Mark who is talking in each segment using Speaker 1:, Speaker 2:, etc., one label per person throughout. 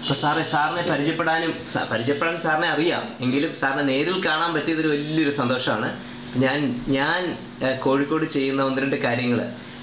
Speaker 1: അപ്പൊ സാറെ സാറിനെ പരിചയപ്പെടാനും സ- പരിചയപ്പെടാൻ സാറിനെ അറിയാം എങ്കിലും സാറിനെ നേരിൽ കാണാൻ പറ്റിയതൊരു വലിയൊരു സന്തോഷമാണ് ഞാൻ ഞാൻ ഏഹ്, കോഴിക്കോട് ചെയ്യുന്ന ഒന്ന് രണ്ട് കാര്യങ്ങൾ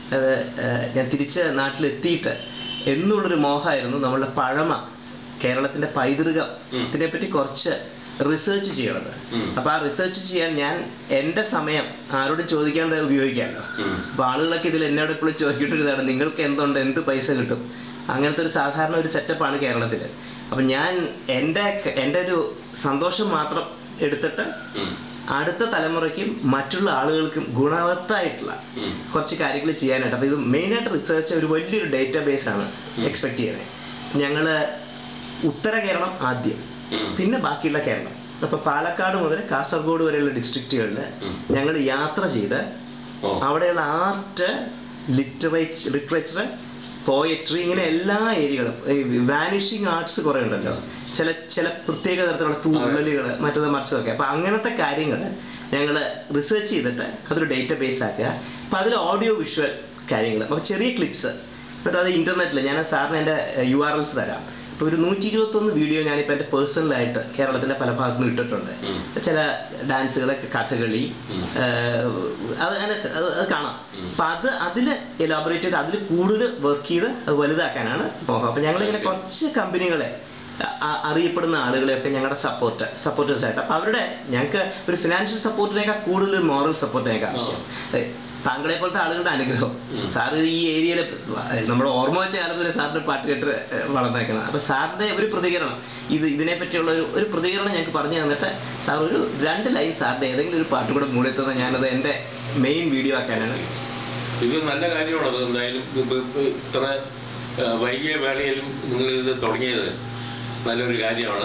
Speaker 1: ഞാൻ തിരിച്ച് നാട്ടിലെത്തിയിട്ട് എന്നുള്ളൊരു മോഹമായിരുന്നു നമ്മളുടെ പഴമ കേരളത്തിന്റെ പൈതൃകത്തിനെ പറ്റി കുറച്ച് റിസർച്ച് ചെയ്യണത്
Speaker 2: ഉം.
Speaker 1: അപ്പൊ ആ റിസർച്ച് ചെയ്യാൻ ഞാൻ എന്റെ സമയം ആരോടും ചോദിക്കാണ്ട് ഉപയോഗിക്കാമല്ലോ
Speaker 2: ഉം.
Speaker 1: അപ്പൊ ആളുകളൊക്കെ ഇതിൽ എന്നോട് എപ്പോഴും ചോദിക്കേണ്ടൊരു ഇതാണ് നിങ്ങൾക്ക് എന്തുണ്ട് എന്ത് പൈസ കിട്ടും അങ്ങനത്തെ ഒരു സാധാരണ ഒരു സെറ്റപ്പാണ് കേരളത്തിൽ അപ്പൊ ഞാൻ എൻ്റെ എൻ്റെ ഒരു സന്തോഷം മാത്രം എടുത്തിട്ട്
Speaker 2: ഉം.
Speaker 1: അടുത്ത തലമുറയ്ക്കും മറ്റുള്ള ആളുകൾക്കും ഗുണവത്തായിട്ടുള്ള
Speaker 2: ഉം.
Speaker 1: കുറച്ച് കാര്യങ്ങൾ ചെയ്യാനായിട്ട് അപ്പൊ ഇത് മെയിനായിട്ട് റിസർച്ച് ഒരു വലിയൊരു ഡേറ്റാബേസ് ആണ്
Speaker 2: ഉം.
Speaker 1: എക്സ്പെക്ട് ചെയ്യണേ ഞങ്ങള് ഉത്തര കേരളം ആദ്യം
Speaker 2: ഉം.
Speaker 1: പിന്നെ ബാക്കിയുള്ള കേരളം അപ്പൊ പാലക്കാട് മുതൽ കാസർഗോഡ് വരെയുള്ള ഡിസ്ട്രിക്റ്റുകളിൽ
Speaker 2: ഉം.
Speaker 1: ഞങ്ങൾ യാത്ര ചെയ്ത്
Speaker 2: ഓ.
Speaker 1: അവിടെയുള്ള ആർട്ട് ലിറ്ററേച്ചർ ലിറ്ററേച്ചർ പോയട്രി ഇങ്ങനെ എല്ലാ ഏരിയകളും വാനിഷിങ് ആർട്സ് കുറെ ഉണ്ടല്ലോ ചില ചില പ്രത്യേക തരത്തിലുള്ള തൂള്ളലുകൾ മറ്റത് മറിച്ചതൊക്കെ അപ്പൊ അങ്ങനത്തെ കാര്യങ്ങൾ ഞങ്ങൾ റിസർച്ച് ചെയ്തിട്ട് അതൊരു ഡേറ്റാബേസ് ആക്കുക അപ്പൊ അതിൽ ഓഡിയോ വിഷ്വൽ കാര്യങ്ങൾ അപ്പൊ ചെറിയ ക്ലിപ്സ് എന്നിട്ട് അത് ഇന്റർനെറ്റിൽ ഞാൻ സാറിന് എൻ്റെ യു ആർ എൽസ് തരാം ഇപ്പൊ ഒരു നൂറ്റി ഇരുപത്തൊന്ന് വീഡിയോ ഞാനിപ്പോൾ എൻ്റെ പേഴ്സണലായിട്ട് കേരളത്തിന്റെ പല ഭാഗത്തുനിന്ന് ഇട്ടിട്ടുണ്ട്
Speaker 2: ഉം.
Speaker 1: ചില ഡാൻസുകൾ കഥകളി
Speaker 2: ഉം.
Speaker 1: ഏഹ്, അത് അങ്ങനെ അത് അത് കാണാം
Speaker 2: ഉം.
Speaker 1: അപ്പൊ അത് അതിൽ എലാബറേറ്റ് ചെയ്ത് അതിൽ കൂടുതൽ വർക്ക് ചെയ്ത് അത് വലുതാക്കാനാണ് മോഹം അപ്പൊ ഞങ്ങളിങ്ങനെ
Speaker 2: ശരി.
Speaker 1: കുറച്ച് കമ്പനികളെ അ- അ- അറിയപ്പെടുന്ന ആളുകളെയൊക്കെ ഞങ്ങളുടെ സപ്പോർട്ട് സപ്പോർട്ടേഴ്സ് ആയിട്ട് അപ്പൊ അവരുടെ ഞങ്ങൾക്ക് ഒരു ഫിനാൻഷ്യൽ സപ്പോർട്ടിനേക്കാൾ കൂടുതൽ മോറൽ സപ്പോർട്ടിനേക്കാൾ ആവശ്യം ഏ, താങ്കളെ പോലത്തെ ആളുകളുടെ അനുഗ്രഹം
Speaker 2: ഉം.
Speaker 1: സാർ ഈ ഏരിയയിൽ നമ്മുടെ ഓർമ്മ വെച്ച കാലം മുതൽ സാറിന്റെ പാട്ട് കേട്ട് വളർന്നേക്കണം അപ്പൊ സാറിന്റെ ഒരു പ്രതികരണം ഇത് ഇതിനെ പറ്റിയുള്ള ഒരു ഒരു പ്രതികരണം ഞങ്ങൾക്ക് പറഞ്ഞു തന്നിട്ട് സാർ ഒരു രണ്ട് ലൈൻ സാറിന്റെ ഏതെങ്കിലും ഒരു പാട്ട് കൂടെ മൂടി തന്നാൽ ഞാനത് എൻ്റെ മെയിൻ വീഡിയോ ആക്കാനാണ്
Speaker 2: ഇത് നല്ല കാര്യമാണ് അത് എന്തായാലും ഇത് ഇപ്പൊ ഇത്ര ആ, വൈകിയ വേളയിലും നിങ്ങൾ ഇത് തുടങ്ങിയത് നല്ലൊരു കാര്യമാണ്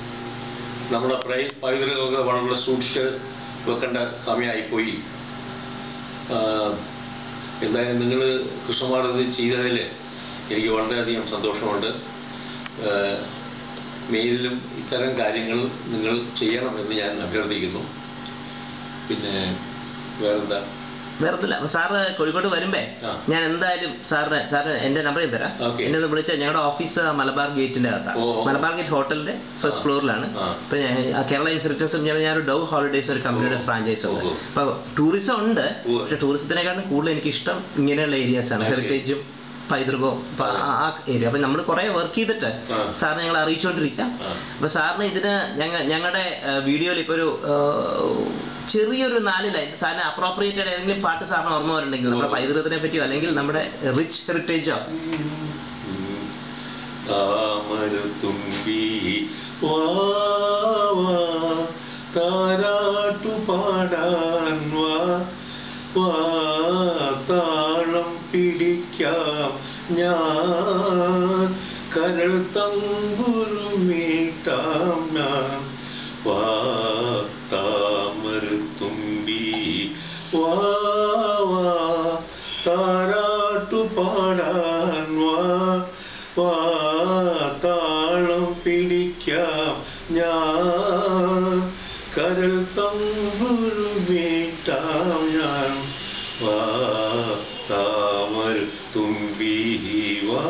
Speaker 2: നമ്മുടെ പ്രൈ പൈതൃകമൊക്കെ വളരെ സൂക്ഷിച്ച് വെക്കേണ്ട സമയമായിപ്പോയി ആ, എന്തായാലും നിങ്ങൾ കൃഷ്ണകുമാർ ഇത് ചെയ്തതിൽ എനിക്ക് വളരെയധികം സന്തോഷമുണ്ട് ആ, മേലിലും ഇത്തരം കാര്യങ്ങൾ നിങ്ങൾ ചെയ്യണമെന്ന് ഞാൻ അഭ്യർത്ഥിക്കുന്നു പിന്നെ വേറെന്താ
Speaker 1: വേറൊന്നുമില്ല അപ്പൊ സാറ് കോഴിക്കോട് വരുമ്പേ
Speaker 2: ആ.
Speaker 1: ഞാൻ എന്തായാലും സാറിന് സാറ് എന്റെ നമ്പർ തരാം
Speaker 2: Okay.
Speaker 1: എന്നെ ഒന്ന് വിളിച്ചാൽ ഞങ്ങളുടെ ഓഫീസ് മലബാർ ഗേറ്റിന്റെ അകത്താണ്
Speaker 2: ഓ, ഓ.
Speaker 1: മലബാർ ഗേറ്റ് ഹോട്ടലിന്റെ ഫസ്റ്റ്
Speaker 2: ആ.
Speaker 1: ഫ്ലോറിലാണ്
Speaker 2: ആ.
Speaker 1: ഇപ്പൊ ഞാൻ ആ കേരള ഇൻഫ്രിറ്റൻസും ഞാൻ ഞാനൊരു ഡവ് ഹോളിഡേസ് ഒരു കമ്പനിയുടെ
Speaker 2: ഓ.
Speaker 1: ഫ്രാഞ്ചൈസ് ഉണ്ട്
Speaker 2: ഓ, ഓ.
Speaker 1: അപ്പൊ ടൂറിസം ഉണ്ട്
Speaker 2: ഓ.
Speaker 1: പക്ഷെ ടൂറിസത്തിനെക്കാളും കൂടുതൽ എനിക്ക് ഇഷ്ടം ഇങ്ങനെയുള്ള ഏരിയാസ് ആണ്
Speaker 2: ആ, ശരി.
Speaker 1: ഹെറിറ്റേജും പൈതൃകവും അപ്പൊ
Speaker 2: ആ.
Speaker 1: ആ ഏരിയ അപ്പൊ നമ്മൾ കുറെ വർക്ക് ചെയ്തിട്ട്
Speaker 2: ആ.
Speaker 1: സാറിനെ ഞങ്ങൾ അറിയിച്ചുകൊണ്ടിരിക്കാം
Speaker 2: ആ.
Speaker 1: അപ്പൊ സാറിന് ഇതിന് ഞങ്ങൾ ഞങ്ങളുടെ വീഡിയോയിൽ ഇപ്പൊ ഒരു ആ, ചെറിയൊരു നാല് ലൈൻ സാറിന് അപ്രോപ്രിയേറ്റഡ് ഏതെങ്കിലും പാട്ട് സാറിന് ഓർമ്മ വരുന്നുണ്ടെങ്കിൽ നമ്മുടെ
Speaker 2: ഓ.
Speaker 1: പൈതൃകത്തിനെ പറ്റിയോ അല്ലെങ്കിൽ നമ്മുടെ റിച്ച് ഹെറിറ്റേജോ
Speaker 2: താമരത്തുമ്പി വാ വാ, താരാട്ടു പാടാൻ വാ വാ താളം പിടിക്കാം ഞാൻ കരൾ തമ്പുരുമീട്ടാം ഞാൻ വാ താമരത്തുമ്പി വാ വാ താരാട്ടു പാടാൻ വാ വാ താളം പിടിക്കാം ഞാൻ കരൾ തമ്പുരു വീട്ടാം ഞാൻ വാ താമര തുമ്പി വാ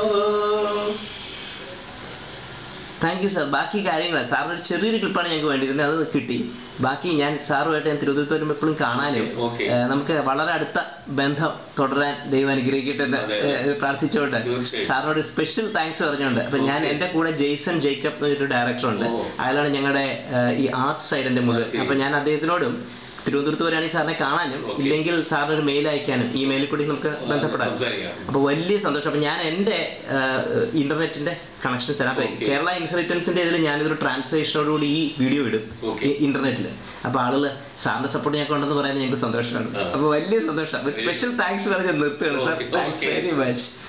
Speaker 1: താങ്ക് യു സാർ ബാക്കി കാര്യങ്ങൾ സാറിന് ഒരു ചെറിയൊരു ക്ലിപ്പാണ് ഞങ്ങൾക്ക് വേണ്ടിയിരുന്നത് അത് കിട്ടി ബാക്കി ഞാൻ സാറുമായിട്ട് ഞാൻ തിരുവനന്തപുരത്ത് വരുമ്പോൾ എപ്പോഴും കാണാനും
Speaker 2: ഓക്കെ.
Speaker 1: ഏഹ്, നമുക്ക് വളരെ അടുത്ത ബന്ധം തുടരാൻ ദൈവം അനുഗ്രഹിക്കട്ടെ എന്ന്
Speaker 2: അതെ, അതെ.
Speaker 1: ഏഹ്, പ്രാർത്ഥിച്ചുകൊണ്ട്
Speaker 2: തീർച്ചയായും.
Speaker 1: സാറിനോട് സ്പെഷ്യൽ താങ്ക്സ് പറഞ്ഞുകൊണ്ട് അപ്പൊ ഞാൻ
Speaker 2: ഓക്കെ.
Speaker 1: എന്റെ കൂടെ ജെയ്സൺ ജേക്കബ് എന്നൊരു ഡയറക്ടർ ഉണ്ട്
Speaker 2: ഓ.
Speaker 1: അയാളാണ് ഞങ്ങളുടെ ഏഹ്, ഈ ആർട്ട് സൈഡിന്റെ മുഴുവൻ
Speaker 2: ആ, ശരി.
Speaker 1: അപ്പൊ ഞാൻ അദ്ദേഹത്തിനോടും തിരുവനന്തപുരത്ത് വരികയാണെങ്കിൽ സാറിനെ കാണാനും
Speaker 2: ഓക്കെ.
Speaker 1: ഇല്ലെങ്കിൽ സാറിന് ഒരു മെയിൽ അയക്കാനും ഈ മെയിലിൽ കൂടി നമുക്ക്
Speaker 2: ആ,
Speaker 1: ബന്ധപ്പെടാം
Speaker 2: സംസാരിക്കാം.
Speaker 1: അപ്പൊ വലിയ സന്തോഷം അപ്പൊ ഞാൻ എന്റെ ഇന്റർനെറ്റിന്റെ കണക്ഷൻ തരാം അപ്പൊ
Speaker 2: ഓക്കെ.
Speaker 1: കേരള ഇൻഹെറിറ്റൻസിന്റെ ഇതിൽ ഞാനിതൊരു ട്രാൻസ്ലേഷനോടുകൂടി ഈ വീഡിയോ ഇടും
Speaker 2: ഓക്കെ.
Speaker 1: ഇന്റർനെറ്റിൽ അപ്പൊ ആളുകൾ സാറിന്റെ സപ്പോർട്ട് ഞങ്ങൾക്ക് ഉണ്ടെന്ന് പറയുന്നത് ഞങ്ങൾക്ക് സന്തോഷമാണ്
Speaker 2: ആ.
Speaker 1: അപ്പൊ വലിയ സന്തോഷം സ്പെഷ്യൽ താങ്ക്സ് പറഞ്ഞ് നിർത്തുകയാണ് sir
Speaker 2: okay,
Speaker 1: thanks
Speaker 2: okay.
Speaker 1: Very much